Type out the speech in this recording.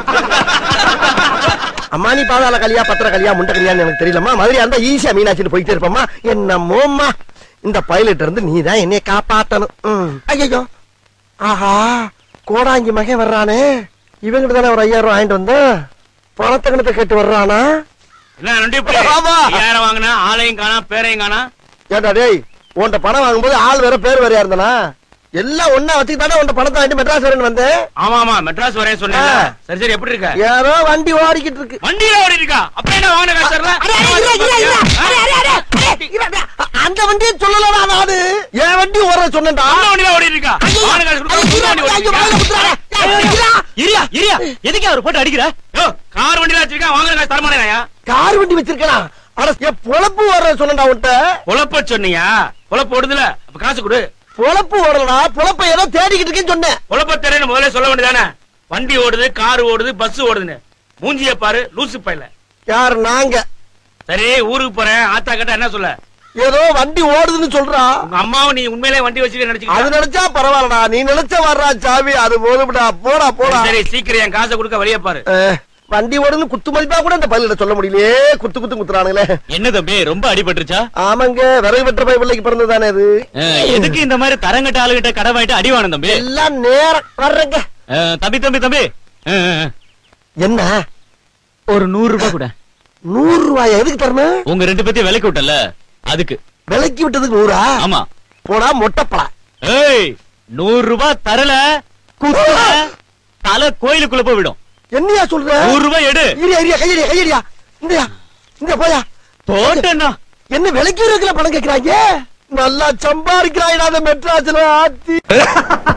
அம்மா நீ பாதாள கலியா பத்திர கலியா முண்டை கலியான்னு எனக்கு தெரியலம்மா மதுரையா இருந்தா ஈஸியா மீனாட்சின்னு போயிட்டே இருப்பம்மா என்னமோம்மா இந்த பைலட் இருந்து நீ தான் என்னைய காப்பாத்தணும் ம். ஐயையோ ஆஹா கோடாங்கி மகன் வர்றானே இவங்கிட்ட தானே ஒரு ஐயாயிரம் ரூபாய் வாங்கிட்டு வந்தேன் பணத்தை கணத்தை கேட்டு வர்றானா என்ன நொண்டி புடி ஆமா. ஐயாயிரம் வாங்கினா ஆளையும் காணா பேரையும் காணா ஏண்டா டேய் உன்கிட்ட பணம் வாங்கும்போது ஆள் வேற பேர் வேறையா இருந்தானா எல்லாம் ஒன்னா வச்சுக்கிட்டானே உன்கிட்ட பணத்தை வாங்கிட்டு மெட்ராஸ் வரேன்னு வந்தேன் ஆமா ஆமா மெட்ராஸ் வரேன் சொன்னேன் ஆ. சரி சரி எப்படி இருக்க யாரோ வண்டி ஓடிக்கிட்டு இருக்கு வண்டியில ஓடி இருக்கா அப்ப என்ன வாங்கின காசு தரல அரே, அரே, இரு, இரு, இரு. அரே, அரே, அரே, அரே, இரு, இரு. அந்த வண்டியை சொல்லலடா நானு என் வண்டி ஓட சொன்னேன்டா அந்த வண்டியில ஓடி இருக்கா வாங்கின காசு கொடுத்தா புது வண்டி ஓடி ஐயோ, இருக்கா? வாயில குத்துறாரே. ஐயோ, இருடா. இரியா இரியா எதுக்கு அவர் போட்டு அடிக்கிற யோ, கார் வண்டியில வச்சிருக்கா வாங்கின காசு தரமாட்டேயா கார் வண்டி வச்சிருக்கலாம் அட என் பொழப்பு ஓடுற சொன்னேன்டா உன்ட்ட பொழப்ப சொன்னியா பொழப்பு ஓடுதுல அப்ப காசு கொடு பொழப்பு ஓடலடா பொழப்ப ஏதோ தேடிக்கிட்டு இருக்கேன்னு சொன்னேன் பொழப்ப தெரியல முதல்ல சொல்ல வேண்டியதானே வண்டி ஓடுது கார் ஓடுது பஸ் ஓடுதுன்னு மூஞ்சிய பாரு லூசு பையல யார் நாங்க சரி ஊருக்கு போறேன் ஆத்தா கிட்ட என்ன சொல்ல ஏதோ வண்டி ஓடுதுன்னு சொல்றா உங்க அம்மாவும் நீ உண்மையிலே வண்டி வச்சுக்க அது நினைச்சுக்கிட்ட நினைச்சா பரவாயில்லடா நீ நினைச்ச வர்றா சாவி அது போதும்டா போடா போடா சரி சீக்கிரம் என் காசை கொடுக்க வெளியே பாரு அஹ், வண்டி ஓடுன்னு குத்து மதிப்பா கூட இந்த பள்ளியில சொல்ல முடியலையே குத்து குத்து குத்துறானுங்களே என்ன தம்பி ரொம்ப அடிபட்டுருச்சா ஆமாங்க விறகு வெற்ற பை பிள்ளைக்கு பிறந்ததானே இது அஹ், எதுக்கு இந்த மாதிரி தரங்கட்ட ஆளுகிட்ட கடை வாங்கிட்டு அடி வாங்கணும் தம்பி எல்லாம் நேரம் வர்றங்க அஹ், தம்பி தம்பி தம்பி அஹ், அஹ், என்ன ஒரு நூறு ரூபாய் கூட நூறு ரூபாய் எதுக்கு தரணும் உங்க ரெண்டு பேத்தையும் விலைக்கு விட்டல அதுக்கு விலைக்கு விட்டதுக்கு நூறா ஆமா போடா மொட்டைப்படா ஏய் நூறு ரூபாய் தரல குத்தல தலை கோயிலுக்குள்ள போய் விடும் என்னையா சொல்ற நூறு ரூபாய் எடு இரியா இரியா கையடியா கையடியா இந்தயா இந்த போயா போட்டேன்னா என்ன விலைக்கு இருக்கிற பணம் கேக்குறாங்க நல்லா சம்பாதிக்கிறாங்க மெட்ராஸ்ல ஆத்தி